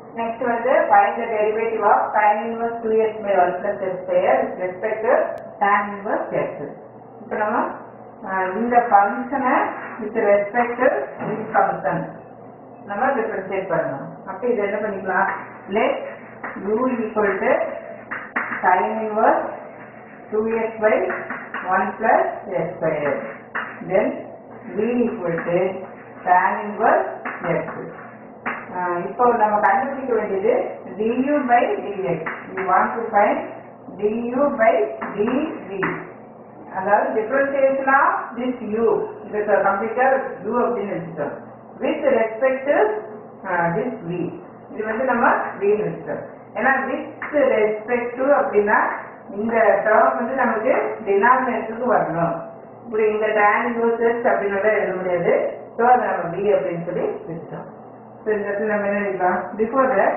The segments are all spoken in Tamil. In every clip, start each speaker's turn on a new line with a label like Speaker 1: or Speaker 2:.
Speaker 1: Next வந்து find the derivative of sin inverse 2x by 1 plus x square with respect to tan inverse x. இப்போ நம்ம அஹ், இந்த ஃபங்க்ஷனை with respect to this function நம்ம டிஃபரன்ஷியேட் பண்ணணும் அப்போ இது என்ன பண்ணிக்கலாம் let u equal to sin inverse 2x by 1 plus x square. Then v equal to tan inverse x. ஆஹ் இப்போ நம்ம கண்டுபிடிக்க வேண்டியது du by dx. We want to find du by dv. அதாவது டிஃபரன்சியேஷன் ஆஃப் திஸ் u இந்த கம்ப்ளீட்டர் u அப்படின்னு வச்சுட்டோம் வித் ரெஸ்பெக்ட் திஸ் v இது வந்து நம்ம v ன்னு வச்சுட்டோம் ஏன்னா வித் ரெஸ்பெக்ட் டு அப்படின்னா இந்த டேர்ம் வந்து நமக்கு டினாமினேட்டருக்கு வரணும் இப்படி இந்த tan இன்வர்சஸ் அப்படின்னு எல்லாம் எழுத முடியாது ஸோ அதை நம்ம v அப்படின்னு சொல்லி வச்சுட்டோம் ஸோ இந்த இடத்துல நம்ம என்ன எழுதலாம் பிஃபோர் தட்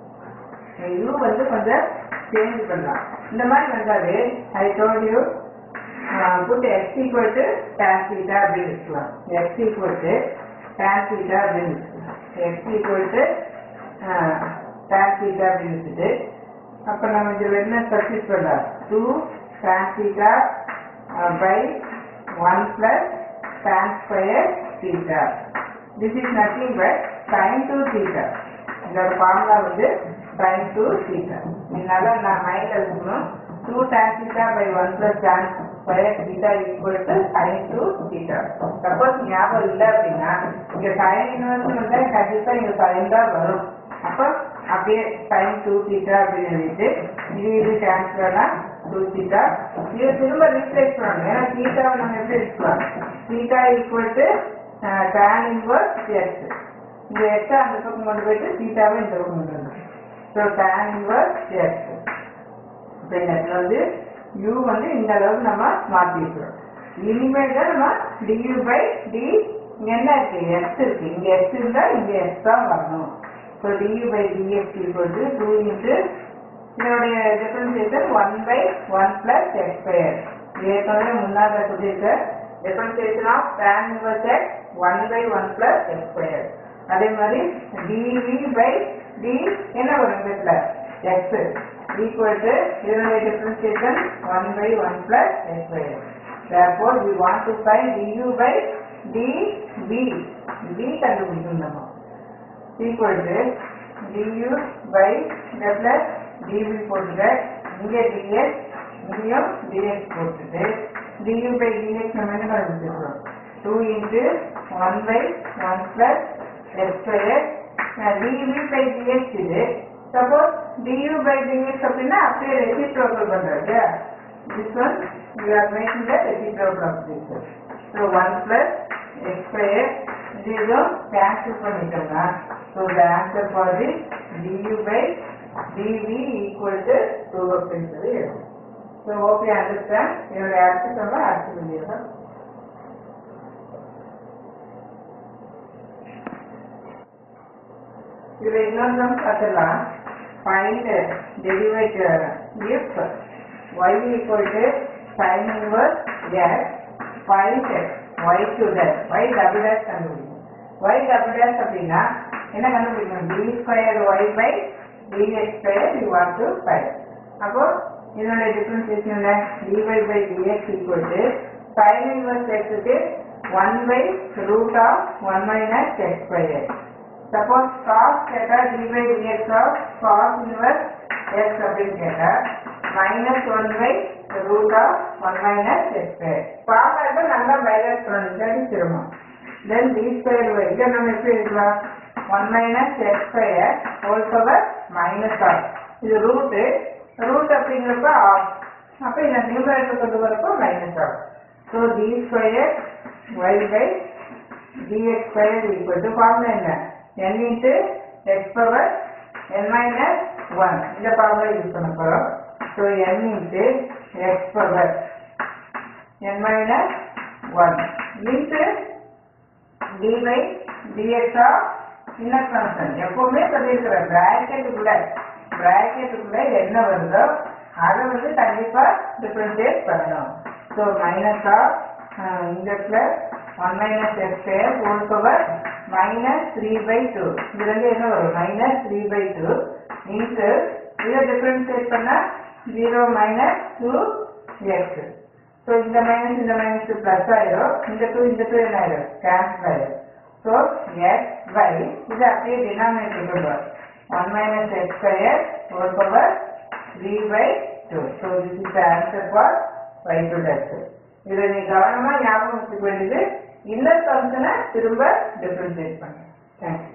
Speaker 1: u வந்து கொஞ்சம் சேஞ்ச் பண்ணலாம் இந்த மாதிரி வந்தாலே I told you put x equal to tan theta அப்படின்னு வச்சுக்கலாம் x equal to tan theta அப்படின்னு வச்சுக்கலாம் x equal to tan theta அப்படின்னு வச்சுட்டு அப்போ நம்ம இதில் என்ன சப்ஸ்டிட் பண்ணலாம் two tan theta by one plus tan square theta this is nothing but sine two theta இதோட ஃபார்முலா வந்து சைன் டூ தீட்டா இதனால நான் மைண்ட் எடுக்கணும் two tan theta by one plus tan square theta equal to sine two theta suppose ஞாபகம் இல்லை அப்படின்னா இங்க சைன் இன்வெர்ஸ் வந்து கண்டிப்பா இங்க சைன் தான் வரும் அப்போ அப்படியே சைன் டூ தீட்டா அப்படின்னு எழுதிட்டு இது இது கேன்சல்னா டூ தீட்டா இது திரும்ப ரீப்ளேஸ் பண்ணணும் ஏன்னா தீட்டாவை நம்ம எப்படி எடுத்துக்கலாம் theta equal to tan inverse x இந்த எக்ஸை அந்த பக்கம் கொண்டு போயிட்டு தீட்டாவை இந்த பக்கம் கொண்டு வரணும் ஸோ டேன் இன்வர்ஸ் எக்ஸ் இப்போ இந்த இடத்துல வந்து u வந்து இந்த அளவுக்கு நம்ம மாற்றிக்கிறோம் இனிமேல் தான் நம்ம du பை டி இங்க என்ன இருக்கு x இருக்கு இங்க x இருந்தா இங்க x தான் வரணும் so du by dx equal to two into இதனுடைய differentiation one by one plus x square ஏற்கனவே முன்னாடி சொல்லியிருக்க differentiation of tan inverse x one by one plus x square அதே மாதிரி dv பை d என்ன வரும் இந்த இடத்துல x equal to இதனுடைய differentiation 1 by 1 plus x square. Therefore, we want to find du by dv. v கண்டுபிடிக்கணும் நம்ம equal to du by the plus dv போட்டுக்க இங்க dx இங்கேயும் dx போட்டுட்டு du by dx நம்ம என்ன கண்டுபிடிச்சிருக்கோம் 2 into 1 by 1 plus x square uh, dv by dx இது சப்போஸ் du by dx அப்படின்னா அப்படியே ரெசிப்ரோக்கல் பண்றது this one we are making the reciprocal of this so 1 plus x square இதுவும் cancel பண்ணிட்டோம்னா so the answer for this du by dv equal to 2 அப்படின்னு சொல்லி எழுதும் so hope you understand என்னுடைய அடுத்த நம்ம அடுத்த வீடியோல இதுல இன்னொரு நம்ம பார்த்துடலாம் find derivative if y equal to sin inverse x find y to dash y double dash கண்டுபிடிக்கணும் y double dash அப்படின்னா என்ன கண்டுபிடிக்கணும் d square y by dx square you want to find அப்போ இதனுடைய டிஃபரன்சியேஷன்ல dy by dx equal to sin inverse x க்கு 1 by root of 1 minus x square suppose cos கேட்டா d by dx of cos inverse x அப்படின்னு கேட்டா minus one by root of one minus x square பார்க்கறது நல்லா மைனஸ் பண்ணி திரும்பும் தென் டி ஸ்கொயர் ஒய் இதை நம்ம எப்படி எழுதலாம் one minus x square whole power minus of இது ரூட்டு ரூட் அப்படிங்கிறப்ப ஆஃப் அப்போ இந்த நியூமரேட்டர் கொண்டு வரப்போ minus of so d square y by dx square equal to formula என்ன n into x power n minus 1 இந்த formula யூஸ் பண்ண போறோம் so n into x power n minus 1 into dy dx of inner function எப்பவுமே சொல்லியிருக்கிற பிராக்கெட்டுக்குள்ள பிராக்கெட்டுக்குள்ள என்ன வருதோ அதை வந்து கண்டிப்பா டிஃபரன்ஷியேட் பண்ணணும் ஸோ மைனஸ் ஆஃப் இந்த plus one minus x square whole power minus three by two இதுல இருந்து என்ன வரும் minus three by two into இதை டிஃபரன்ஷியேட் பண்ணா zero minus two x so இந்த மைனஸ் இந்த மைனஸ் பிளஸ் ஆயிரும் இந்த டூ இந்த டூ என்ன ஆயிரும் கேன்சல் ஆயிரும் ஸோ எக்ஸ் பை இது அப்படியே டினாமினேட்டர் கொண்டு வரும் one minus x square whole power three by two so this is the answer for y to x இதை நீ கவனமா ஞாபகம் வச்சுக்க வேண்டியது இந்த ஃபங்க்ஷனை திரும்ப டிஃபரன்ஷியேட் பண்ணு தேங்க்யூ